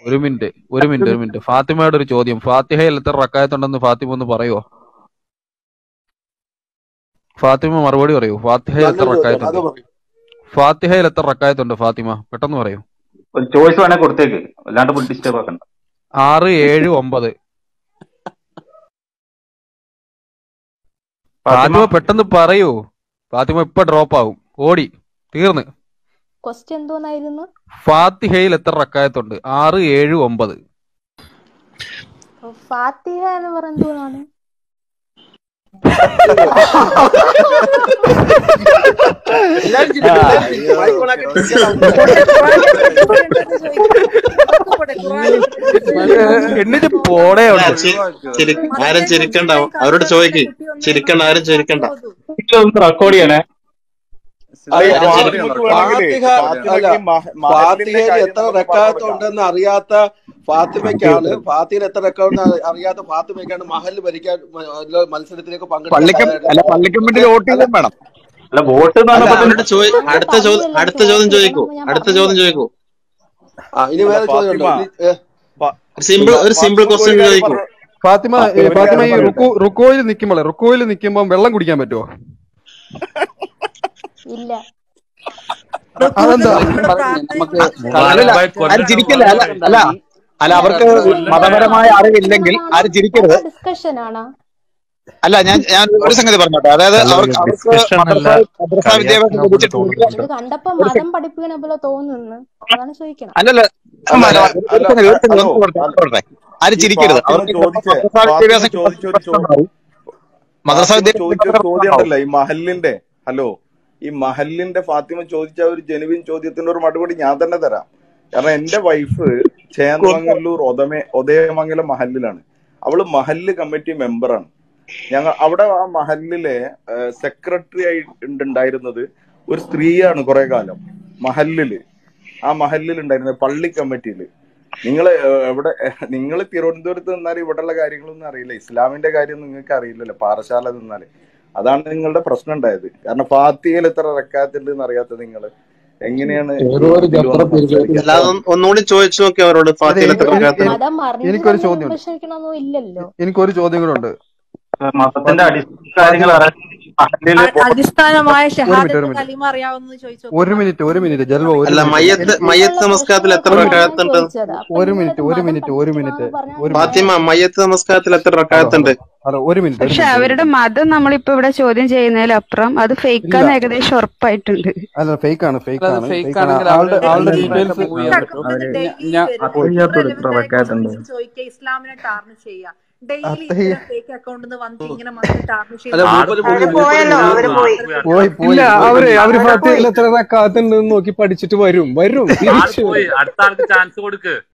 ഒരു മിനിറ്റ് ഒരു മിനിറ്റ് ഒരു മിനിറ്റ് ഫാത്തിമയുടെ ഒരു ചോദ്യം ഫാത്തിഹയിൽ എത്ര റക്കായത്തുണ്ടെന്ന് ഫാത്തിമ ഒന്ന് പറയുവോ ഫാത്തിമ മറുപടി പറയൂ ഫാത്തിഹയിൽ എത്ര നല്ലൊരു ചോദ്യം അത് റക്കായത്തുണ്ട് പറയും ഫാത്തിഹയിൽ എത്ര റക്കായത്തുണ്ട് ഫാത്തിമ പെട്ടെന്ന് പറയൂ ഒരു ചോയ്സ് വേണേ കൊടുത്തേക്ക് അല്ലാണ്ട് ഡിസ്റ്റർബ് ആക്കണ്ട ആറ് ഏഴ് ഒമ്പത് ഫാത്തിമ ഫാത്തിമ പെട്ടെന്ന് പറയൂ ഫാത്തിമ ഇപ്പൊ ഡ്രോപ്പ് ആവും ഓടി തീർന്ന് ക്വസ്റ്റ്യൻ എന്തോന്നായിരുന്നു ഫാത്തിഹയിൽ എത്ര റക്കായത്തുണ്ട് ആറ് ഏഴ് ഒമ്പത് ഫാത്തിഹ എന്ന് പറയുന്നതാണ് എല്ലാരും ചിരിക്കും എല്ലാരും ചിരിക്കും മൈക്കോണാക്കി എന്നിട്ട് പോടേ ആ, ഉണ്ട് ചി- ചിരി- ആരും ചിരിക്കണ്ട അവരോട് ചോദിക്ക് ചിരിക്കണ്ട ആരും ചിരിക്കണ്ട റെക്കോർഡ് ചെയ്യണേ അല്ല, ആരും ഫാ- ചിരിക്കണ്ട ഫാത്തിഹ അല്ല ഫാത്തിഹയിൽ എത്ര റക്കാത്ത് ഉണ്ടെന്ന് അറിയാത്ത ഫാത്തിമയ്ക്കാണ് ഫാത്തിഹയിൽ എത്ര റക്കാത്ത് അറിയാത്ത ഫാത്തിമയ്ക്കാണ് മഹൽ ഭരിക്കാൻ മ- ഉള്ള മത്സരത്തിലേക്ക് പള്ളിക്കം പങ്കെടുക്കാൻ അല്ല പള്ളിക്കമ്മിറ്റിയിൽ വോട്ട് ചെയ്യാൻ വേണം അല്ല വോട്ട് എന്ന് അല്ല പറഞ്ഞപ്പോ അവരോട് ചോദി അടുത്ത ചോദ്യം അടുത്ത ചോദ്യം ചോദിക്കൂ അടുത്ത ചോദ്യം ചോദിക്കൂ ആ ഇനി വേറെ ചോദ്യം ഉണ്ടോ ഇനി, ഏ, സിമ്പിൾ ഒരു സിമ്പിൾ ക്വസ്റ്റ്യൻ ചോദിക്കൂ ഫാത്തിമ ഏ, ഫാത്തിമ ഈ റുക്കു റുക്കോയിൽ നിൽക്കുമ്പോഴേ റുക്കോയിൽ നിൽക്കുമ്പോൾ വെള്ളം കുടിക്കാൻ പറ്റുമോ ഇല്ല അതെന്താ നമുക്ക് അല്ലല്ല ആരും ചിരിക്കല്ല അല്ല അല്ല അല്ല അവർക്ക് മതപരമായ അറിവില്ലെങ്കിൽ ആരും ചിരിക്കരുത് ഡിസ്കഷൻ ആണ് അല്ല ഞാൻ ഞാൻ ഒരു സംഗതി പറഞ്ഞോട്ടെ അതായത് അവർക്ക് അവർക്ക് മദ്രസ മദ്രസ വിദ്യാഭ്യാസം ലഭിച്ചിട്ടുണ്ടെങ്കിൽ ഇത് കണ്ടപ്പോ മതം പഠിപ്പിക്കണ പോലെ തോന്നുന്നു അതാണ് ചോദിക്കണം അല്ലല്ല അല്ല, അല്ല, അല്ല, ഒരു സംഗതി, ഒരു സംഗതി, ഹലോ, ഒന്ന് പറയട്ടെ, ഒന്ന് പറയട്ടെ. ആരും ഈ ചിരിക്കരുത് ഫാത്തിമ അവർക്ക് ചോദിച്ച മദ്രസ ഫാത്തിമ വിദ്യാഭ്യാസം ചോദിച്ച ഒരു ചോദ്യം മദ്രസ ഫാത്തിമ വിദ്യാഭ്യാസം ചോദിച്ച ഒരു ചോദ്യം ഉണ്ടല്ലോ ഈ മഹലിന്റെ ഹലോ ഈ മഹലിന്റെ ഫാത്തിമ ചോദിച്ച ഒരു ജനുവിൻ ചോദ്യത്തിന്റെ ഒരു മറുപടി ഞാൻ തന്നെ തരാം കാരണം എന്റെ വൈഫ് ചേന്നമംഗലൂർ ഒതമേ ഒതയമംഗലം മഹലിലാണ് അവള് മഹല്ല് കമ്മിറ്റി മെമ്പറാണ് ഞങ്ങൾ അവിടെ ആ മഹലിലെ സെക്രട്ടറി ആയി ഉണ്ടായിരുന്നത് ഒരു സ്ത്രീയാണ് കുറെ കാലം മഹല്ലില് ആ മഹല്ലിൽ ഉണ്ടായിരുന്നത് പള്ളി കമ്മിറ്റിയില് നിങ്ങൾ എവിടെ നിങ്ങൾ തിരുവനന്തപുരത്ത് നിന്നാൽ ഇവിടെയുള്ള കാര്യങ്ങളൊന്നും അറിയില്ല ഇസ്ലാമിന്റെ കാര്യം നിങ്ങൾക്ക് അറിയില്ലല്ലോ പാറശാല നിന്നാല് അതാണ് നിങ്ങളുടെ പ്രശ്നം ഉണ്ടായത് കാരണം ഫാത്തിയയിൽ എത്ര റക്കാത്തുണ്ട് എന്ന് അറിയാത്ത നിങ്ങൾ എങ്ങനെയാണ് ഏതോ ഒരു ഇതിൽ വന്ന് സംസാരിക്കുക അല്ലാതെ ഒന്ന് ഒന്നുകൂടി ചോദിച്ചു നോക്കി അവരോട് ഫാത്തിയിൽ എത്ര എനിക്ക് റക്കാത്തുണ്ട് മതം അറിഞ്ഞു എനിക്കൊരു തന്നെ ചോദ്യമുണ്ട് വിമർശിക്കണമെന്നോ ഇല്ലല്ലോ എനിക്കൊരു ചോദ്യം കൂടെ ഉണ്ട് മതത്തിന്റെ അടിസ്ഥാന കാര്യങ്ങൾ അറിയാൻ മഹല്ലില് അ- അടിസ്ഥാനമായ ഒരു മിനിറ്റ് ഷഹാദത്ത് ഒരു മിനിറ്റ് കലിമ അറിയാവുന്നത് ചോദിച്ചു ഒരു മിനിറ്റ് ഒരു മിനിറ്റ് ജൽവ ഒരു അല്ല മിനിറ്റ് മയ്യത്ത് മയ്യത്ത് നമസ്കാരത്തിൽ എത്ര അതാണ് ഞാൻ റക്കാത്തുണ്ട് ചോദിച്ചത് അപ്പൊ ഒരു നിങ്ങളിത് മിനിറ്റ് ഒരു മതം മിനിറ്റ് ഒരു മിനിറ്റ് പഠിപ്പിക്കണമെന്ന് പറഞ്ഞാൽ ഒരു മിനിറ്റ് ഫാത്തിമ മയ്യത്ത് നമസ്കാരത്തിൽ എത്ര ഹലോ റക്കാത്തുണ്ട് ഹലോ ഹലോ ഒരു മിനിറ്റ് ഒരു പക്ഷെ മിനിറ്റ് ഒരു അവരുടെ മിനിറ്റ് മതം നമ്മളിപ്പോ ഇവിടെ ചോദ്യം ചെയ്യുന്നതിലപ്പുറം അത് ഇല്ല ഫേക്കാന്ന് ഏകദേശം ഉറപ്പായിട്ടുണ്ട് അല്ല ഫേക്ക് ആണ് ഫേക്ക് അത് ആണ് ഫേക്ക് ഫേക്ക് ആണ് ആണെങ്കിൽ ആളുടെ അവരുടെ ആളുടെ ഡിഗ്രി ഡീറ്റെയിൽസ് പ്രൂവ് ചെയ്യാൻ പറ്റും അക്കൗണ്ടിൽ ഞ- ഡെയിലി ഞാൻ വരും അത്തയ്യാത്തൊരു എത്ര റെലവെന്റ് ആയ റക്കാത്തുണ്ട് ക്വസ്റ്റ്യൻസ് ചോദിക്കുക ഇസ്ലാമിനെ ടാർണിഷ് ചെയ്യുക ഡെയിലി അത്തഹി ഇത്തരം ഫേക്ക് അക്കൗണ്ടിൽ നിന്ന് വന്നിട്ട് ഇങ്ങനെ മതം ടാർണിഷ് അല്ല ചെയ്യുന്ന മൂപ്പര് ആൾക്കാരെ പോയി മൂപ്പര് പോയല്ലോ അവര് പോയി പോയി പോയി ഇല്ല പോയി പോയി പോയി പോയി ആള് അവര് അവര് അവിടെ പോയി ഫാത്തിയിൽ എത്ര റക്കാത്തുണ്ടെന്ന് നോക്കി പഠിച്ചിട്ട് വരും വരും ആള് തിരിച്ചു പോയി വരും അടുത്ത ആൾക്ക് ചാൻസ് കൊടുക്ക്